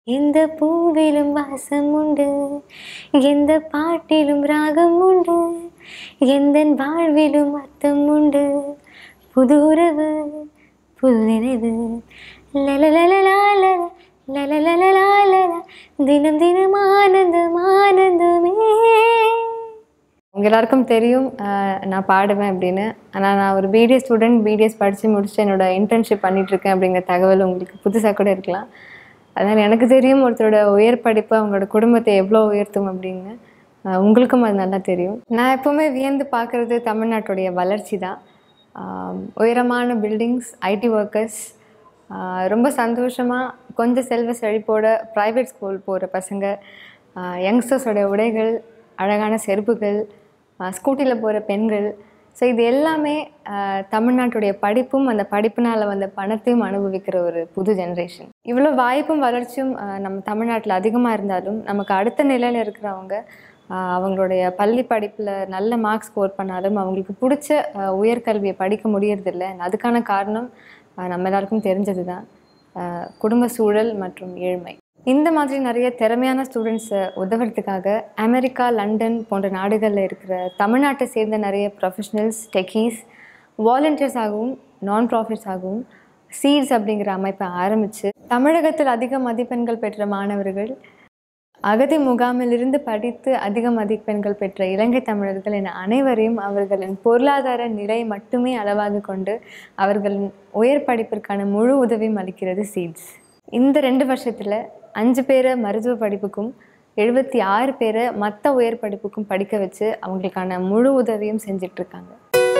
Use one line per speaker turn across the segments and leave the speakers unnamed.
எந்த பூவிலும் வாசம் உண்டு எந்த பாட்டிலும் ராகம் உண்டு எந்த வாழ்விலும் அர்த்தம் உண்டு புது உறவு புது நினைவு லலலலலாலல, லலலலலாலல, தினம் தினம் ஆனந்தம் ஆனந்தமே உங்க எல்லாருக்கும் தெரியும் அஹ், நான் பாடுவேன் அப்படின்னு ஆனால் நான் ஒரு பிடிஎஸ் ஸ்டூடெண்ட் பிடிஎஸ் படித்து முடிச்சுட்டு என்னோட இன்டர்ன்ஷிப் பண்ணிட்டு இருக்கேன் அப்படிங்கிற தகவல் உங்களுக்கு புதுசாக கூட இருக்கலாம் அதனால் எனக்கு தெரியும் ஒருத்தரோட உயர் படிப்பு அவங்களோட குடும்பத்தை எவ்வளோ உயர்த்தும் அப்படின்னு அஹ், உங்களுக்கும் அது நல்லா தெரியும் நான் எப்போவுமே வியந்து பார்க்குறது தமிழ்நாட்டுடைய வளர்ச்சி தான் ஆம், உயரமான பில்டிங்ஸ் ஐடி ஒர்க்கர்ஸ் ரொம்ப சந்தோஷமாக கொஞ்சம் செல்வ செழிப்போட ப்ரைவேட் ஸ்கூல் போகிற பசங்க யங்ஸ்டர்ஸோட உடைகள் அழகான செருப்புகள் ஸ்கூட்டியில் போகிற பெண்கள் ஸோ இது எல்லாமே ஆஹ், தமிழ்நாட்டுடைய படிப்பும் அந்த படிப்பினால் வந்த பணத்தையும் அனுபவிக்கிற ஒரு புது ஜென்ரேஷன் இவ்வளோ வாய்ப்பும் வளர்ச்சியும் ஆஹ், நம்ம தமிழ்நாட்டில் அதிகமாக இருந்தாலும் நமக்கு அடுத்த நிலையில் இருக்கிறவங்க ஆஹ், அவங்களுடைய பள்ளி படிப்பில் நல்ல மார்க் ஸ்கோர் பண்ணாலும் அவங்களுக்கு பிடிச்ச ஆஹ், உயர்கல்வியை படிக்க முடியறதில்ல அதுக்கான காரணம் ஆஹ், நம்ம எல்லாருக்கும் தெரிஞ்சது தான் குடும்ப சூழல் மற்றும் ஏழ்மை இந்த மாதிரி நிறைய திறமையான ஸ்டூடெண்ட்ஸை உதவுறதுக்காக அமெரிக்கா லண்டன் போன்ற நாடுகளில் இருக்கிற தமிழ்நாட்டை சேர்ந்த நிறைய ப்ரொஃபஷனல்ஸ் டெக்கீஸ் வாலண்டியர்ஸாகவும் நான் ப்ராஃபிட்ஸாகவும் சீட்ஸ் அப்படிங்கிற அமைப்பை ஆரம்பித்து தமிழகத்தில் அதிக மதிப்பெண்கள் பெற்ற மாணவர்கள் அகதி முகாமிலிருந்து படித்து அதிக மதிப்பெண்கள் பெற்ற இலங்கை தமிழர்கள் என அனைவரையும் அவர்களின் பொருளாதார நிலை மட்டுமே அளவாக கொண்டு அவர்களின் உயர் படிப்பிற்கான முழு உதவியும் அளிக்கிறது சீட்ஸ் இந்த ரெண்டு வருஷத்தில் அஞ்சு பேரை மருத்துவ படிப்புக்கும் எழுபத்தி ஆறு பேரை மற்ற உயர் படிப்புக்கும் படிக்க வச்சு அவங்களுக்கான முழு உதவியும் செஞ்சிட்ருக்காங்க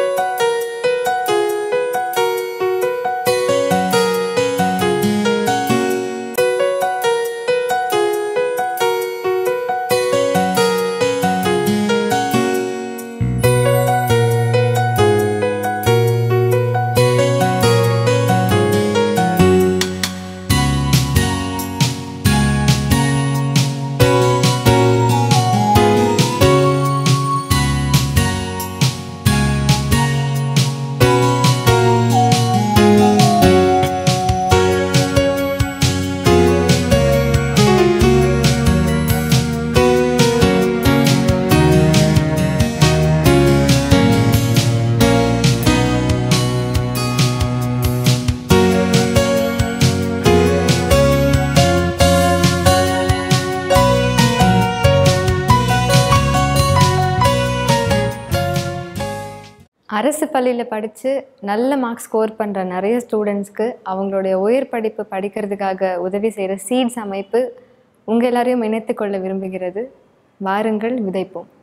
அரசு பள்ளியில் படித்து நல்ல மார்க் ஸ்கோர் பண்ணுற நிறைய ஸ்டூடெண்ட்ஸ்க்கு அவங்களுடைய உயர் படிப்பு படிக்கிறதுக்காக உதவி செய்கிற சீட்ஸ் அமைப்பு உங்கள் எல்லாரையும் இணைத்துக் கொள்ள விரும்புகிறது வாருங்கள் விதைப்போம்